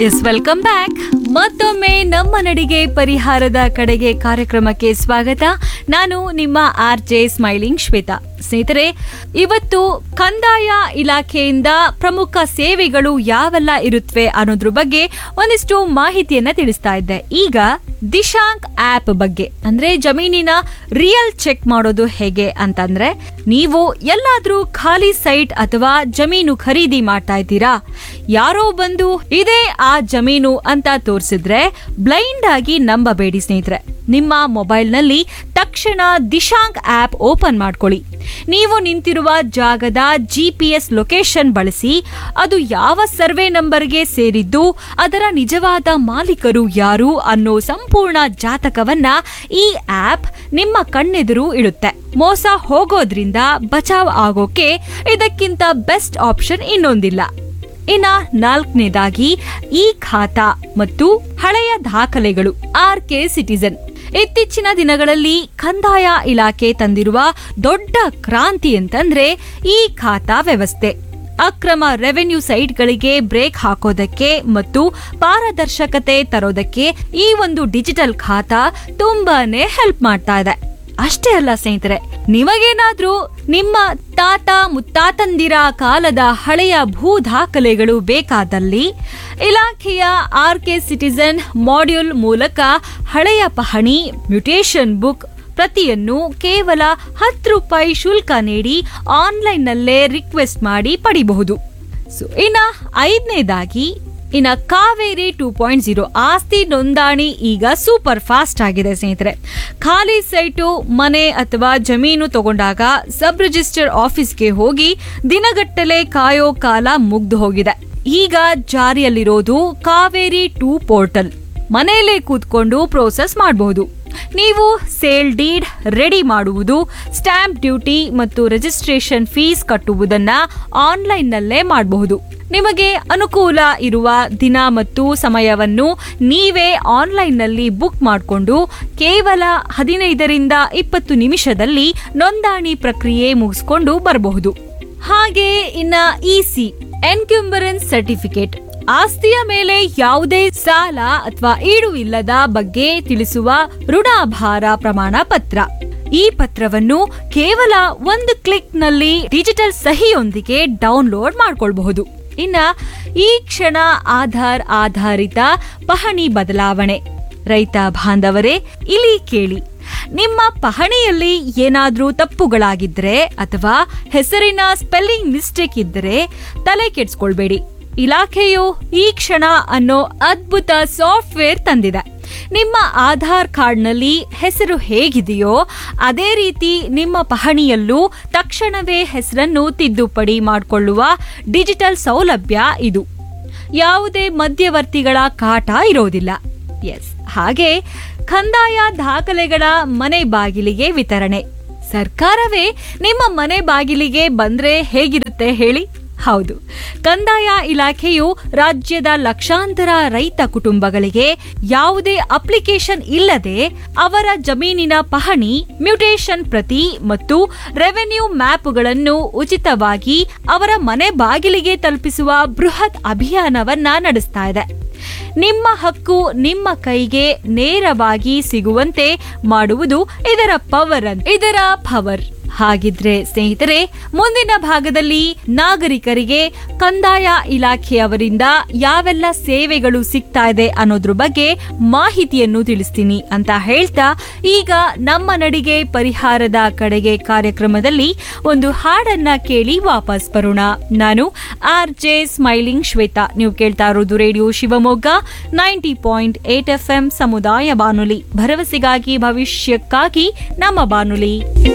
S welcome back ಮತ್ತೊಮ್ಮೆ ನಮ್ಮ ನಡಿಗೆ ಪರಿಹಾರದ ಕಡೆಗೆ ಕಾರ್ಯಕ್ರಮಕ್ಕೆ ಸ್ವಾಗತ ನಾನು ನಿಮ್ಮ ಆರ್ ಜೆ ಸ್ಮೈಲಿಂಗ್ ಶ್ವೇತಾ ಸ್ನೇಹಿತರೆ ಇವತ್ತು ಕಂದಾಯ ಇಲಾಖೆಯಿಂದ ಪ್ರಮುಖ ಸೇವೆಗಳು ಯಾವೆಲ್ಲ ಇರುತ್ತವೆ ಅನ್ನೋದ್ರ ಬಗ್ಗೆ ಒಂದಿಷ್ಟು ಮಾಹಿತಿಯನ್ನ ತಿಳಿಸ್ತಾ ಇದ್ದೆ ಈಗ ದಿಶಾಂಕ್ ಆಪ್ ಬಗ್ಗೆ ಅಂದ್ರೆ ಜಮೀನಿನ ರಿಯಲ್ ಚೆಕ್ ಮಾಡೋದು ಹೇಗೆ ಅಂತಂದ್ರೆ ನೀವು ಎಲ್ಲಾದ್ರೂ ಖಾಲಿ ಸೈಟ್ ಅಥವಾ ಜಮೀನು ಖರೀದಿ ಮಾಡ್ತಾ ಇದ್ದೀರಾ ಯಾರೋ ಬಂದು ಇದೇ ಆ ಜಮೀನು ಅಂತ ತೋರಿಸಿದ್ರೆ ಬ್ಲೈಂಡ್ ಆಗಿ ನಂಬಬೇಡಿ ಸ್ನೇಹಿತರೆ ನಿಮ್ಮ ಮೊಬೈಲ್ನಲ್ಲಿ ತಕ್ಷಣ ದಿಶಾಂಕ್ ಆಪ್ ಓಪನ್ ಮಾಡ್ಕೊಳ್ಳಿ ನೀವು ನಿಂತಿರುವ ಜಾಗದ ಜಿ ಪಿ ಎಸ್ ಲೊಕೇಶನ್ ಬಳಸಿ ಅದು ಯಾವ ಸರ್ವೆ ನಂಬರ್ಗೆ ಸೇರಿದ್ದು ಅದರ ನಿಜವಾದ ಮಾಲೀಕರು ಯಾರು ಅನ್ನೋ ಸಂಪೂರ್ಣ ಜಾತಕವನ್ನ ಈ ಆಪ್ ನಿಮ್ಮ ಕಣ್ಣೆದುರು ಇಡುತ್ತೆ ಮೋಸ ಹೋಗೋದ್ರಿಂದ ಬಚಾವ್ ಆಗೋಕೆ ಇದಕ್ಕಿಂತ ಬೆಸ್ಟ್ ಆಪ್ಷನ್ ಇನ್ನೊಂದಿಲ್ಲ ಇನ್ನ ನಾಲ್ಕನೇದಾಗಿ ಈ ಖಾತಾ ಮತ್ತು ಹಳೆಯ ದಾಖಲೆಗಳು ಆರ್ ಕೆ ಸಿಟಿಸನ್ ಇತ್ತೀಚಿನ ದಿನಗಳಲ್ಲಿ ಕಂದಾಯ ಇಲಾಖೆ ತಂದಿರುವ ದೊಡ್ಡ ಕ್ರಾಂತಿ ಅಂತಂದ್ರೆ ಈ ಖಾತಾ ವ್ಯವಸ್ಥೆ ಅಕ್ರಮ ರೆವೆನ್ಯೂ ಸೈಟ್ಗಳಿಗೆ ಬ್ರೇಕ್ ಹಾಕೋದಕ್ಕೆ ಮತ್ತು ಪಾರದರ್ಶಕತೆ ತರೋದಕ್ಕೆ ಈ ಒಂದು ಡಿಜಿಟಲ್ ಖಾತಾ ತುಂಬಾನೇ ಹೆಲ್ಪ್ ಮಾಡ್ತಾ ಇದೆ ಅಷ್ಟೇ ಅಲ್ಲ ಸ್ನೇಹಿತರೆ ನಿಮಗೇನಾದ್ರೂ ನಿಮ್ಮ ತಾತ ಮುತ್ತಾತಂದಿರ ಕಾಲದ ಹಳೆಯ ಭೂ ದಾಖಲೆಗಳು ಬೇಕಾದಲ್ಲಿ ಇಲಾಖೆಯ ಆರ್ ಕೆ ಸಿಟಿಸನ್ ಮಾಡ್ಯೂಲ್ ಮೂಲಕ ಹಳೆಯ ಪಹಣಿ ಮ್ಯುಟೇಷನ್ ಬುಕ್ ಪ್ರತಿಯನ್ನು ಕೇವಲ ಹತ್ತು ರೂಪಾಯಿ ಶುಲ್ಕ ನೀಡಿ ಆನ್ಲೈನ್ನಲ್ಲೇ ರಿಕ್ವೆಸ್ಟ್ ಮಾಡಿ ಪಡಿಬಹುದು ಸೊ ಇನ್ನ ಐದನೇದಾಗಿ ಇನ್ನ ಕಾವೇರಿ ಟೂ ಪಾಯಿಂಟ್ ಜೀರೋ ಆಸ್ತಿ ನೋಂದಣಿ ಈಗ ಸೂಪರ್ ಫಾಸ್ಟ್ ಆಗಿದೆ ಸ್ನೇಹಿತರೆ ಖಾಲಿ ಸೈಟು ಮನೆ ಅಥವಾ ಜಮೀನು ತಗೊಂಡಾಗ ಸಬ್ ರಿಜಿಸ್ಟರ್ ಆಫೀಸ್ಗೆ ಹೋಗಿ ದಿನಗಟ್ಟಲೆ ಕಾಯೋ ಕಾಲ ಮುಗ್ದು ಹೋಗಿದೆ ಈಗ ಜಾರಿಯಲ್ಲಿರೋದು ಕಾವೇರಿ ಟೂ ಪೋರ್ಟಲ್ ಮನೆಯಲ್ಲೇ ಕೂತ್ಕೊಂಡು ಪ್ರೋಸೆಸ್ ಮಾಡಬಹುದು ನೀವು ಸೇಲ್ ಡೀಡ್ ರೆಡಿ ಮಾಡುವುದು ಸ್ಟಾಂಪ್ ಡ್ಯೂಟಿ ಮತ್ತು ರಿಜಿಸ್ಟ್ರೇಷನ್ ಫೀಸ್ ಕಟ್ಟುವುದನ್ನ ಆನ್ಲೈನ್ನಲ್ಲೇ ಮಾಡಬಹುದು ನಿಮಗೆ ಅನುಕೂಲ ಇರುವ ದಿನ ಮತ್ತು ಸಮಯವನ್ನು ನೀವೇ ಆನ್ಲೈನ್ನಲ್ಲಿ ಬುಕ್ ಮಾಡಿಕೊಂಡು ಕೇವಲ ಹದಿನೈದರಿಂದ ಇಪ್ಪತ್ತು ನಿಮಿಷದಲ್ಲಿ ನೋಂದಣಿ ಪ್ರಕ್ರಿಯೆ ಮುಗಿಸ್ಕೊಂಡು ಬರಬಹುದು ಹಾಗೆ ಇನ್ನ ಇಸಿ ಎನ್ಕ್ಯುಂಬರೆನ್ಸ್ ಸರ್ಟಿಫಿಕೇಟ್ ಆಸ್ತಿಯ ಮೇಲೆ ಯಾವುದೇ ಸಾಲ ಅಥವಾ ಈಡು ಇಲ್ಲದ ಬಗ್ಗೆ ತಿಳಿಸುವ ಋಣಾಭಾರ ಪ್ರಮಾಣ ಪತ್ರ ಈ ಪತ್ರವನ್ನು ಕೇವಲ ಒಂದು ಕ್ಲಿಕ್ ನಲ್ಲಿ ಡಿಜಿಟಲ್ ಸಹಿಯೊಂದಿಗೆ ಡೌನ್ಲೋಡ್ ಮಾಡಿಕೊಳ್ಳಬಹುದು ಇನ್ನ ಈ ಕ್ಷಣ ಆಧಾರ್ ಆಧಾರಿತ ಪಹಣಿ ಬದಲಾವಣೆ ರೈತ ಬಾಂಧವರೇ ಇಲ್ಲಿ ಕೇಳಿ ನಿಮ್ಮ ಪಹಣಿಯಲ್ಲಿ ಏನಾದ್ರೂ ತಪ್ಪುಗಳಾಗಿದ್ರೆ ಅಥವಾ ಹೆಸರಿನ ಸ್ಪೆಲ್ಲಿಂಗ್ ಮಿಸ್ಟೇಕ್ ಇದ್ದರೆ ತಲೆ ಕೆಡ್ಸ್ಕೊಳ್ಬೇಡಿ ಇಲಾಖೆಯು ಈ ಕ್ಷಣ ಅನ್ನೋ ಅದ್ಭುತ ಸಾಫ್ಟ್ವೇರ್ ತಂದಿದೆ ನಿಮ್ಮ ಆಧಾರ್ ಕಾರ್ಡ್ನಲ್ಲಿ ಹೆಸರು ಹೇಗಿದೆಯೋ ಅದೇ ರೀತಿ ನಿಮ್ಮ ಪಹಣಿಯಲ್ಲೂ ತಕ್ಷಣವೇ ಹೆಸರನ್ನು ತಿದ್ದುಪಡಿ ಮಾಡಿಕೊಳ್ಳುವ ಡಿಜಿಟಲ್ ಸೌಲಭ್ಯ ಇದು ಯಾವುದೇ ಮಧ್ಯವರ್ತಿಗಳ ಕಾಟ ಇರೋದಿಲ್ಲ ಎಸ್ ಹಾಗೆ ಕಂದಾಯ ದಾಖಲೆಗಳ ಮನೆ ಬಾಗಿಲಿಗೆ ವಿತರಣೆ ಸರ್ಕಾರವೇ ನಿಮ್ಮ ಮನೆ ಬಾಗಿಲಿಗೆ ಬಂದ್ರೆ ಹೇಗಿರುತ್ತೆ ಹೇಳಿ ಹೌದು ಕಂದಾಯ ಇಲಾಖೆಯು ರಾಜ್ಯದ ಲಕ್ಷಾಂತರ ರೈತ ಕುಟುಂಬಗಳಿಗೆ ಯಾವುದೇ ಅಪ್ಲಿಕೇಶನ್ ಇಲ್ಲದೆ ಅವರ ಜಮೀನಿನ ಪಹಣಿ ಮ್ಯುಟೇಷನ್ ಪ್ರತಿ ಮತ್ತು ರೆವೆನ್ಯೂ ಮ್ಯಾಪ್ಗಳನ್ನು ಉಚಿತವಾಗಿ ಅವರ ಮನೆ ಬಾಗಿಲಿಗೆ ತಲುಪಿಸುವ ಬೃಹತ್ ಅಭಿಯಾನವನ್ನ ನಡೆಸ್ತಾ ಇದೆ ನಿಮ್ಮ ಹಕ್ಕು ನಿಮ್ಮ ಕೈಗೆ ನೇರವಾಗಿ ಸಿಗುವಂತೆ ಮಾಡುವುದು ಇದರ ಪವರ್ ಇದರ ಪವರ್ ಹಾಗಿದ್ರೆ ಸ್ನೇಹಿತರೆ ಮುಂದಿನ ಭಾಗದಲ್ಲಿ ನಾಗರಿಕರಿಗೆ ಕಂದಾಯ ಇಲಾಖೆಯವರಿಂದ ಯಾವೆಲ್ಲ ಸೇವೆಗಳು ಸಿಗ್ತಾ ಇದೆ ಅನ್ನೋದ್ರ ಬಗ್ಗೆ ಮಾಹಿತಿಯನ್ನು ತಿಳಿಸ್ತೀನಿ ಅಂತ ಹೇಳ್ತಾ ಈಗ ನಮ್ಮ ನಡಿಗೆ ಪರಿಹಾರದ ಕಡೆಗೆ ಕಾರ್ಯಕ್ರಮದಲ್ಲಿ ಒಂದು ಹಾಡನ್ನ ಕೇಳಿ ವಾಪಸ್ ಬರೋಣ ನಾನು ಆರ್ ಜೆ ಸ್ಮೈಲಿಂಗ್ ಶ್ವೇತಾ ನೀವು ಕೇಳ್ತಾ ಇರೋದು radio Shivamogga ninety point eight F M ಸಮುದಾಯ ಬಾನುಲಿ ಭರವಸೆಗಾಗಿ ಭವಿಷ್ಯಕ್ಕಾಗಿ ನಮ್ಮ ಬಾನುಲಿ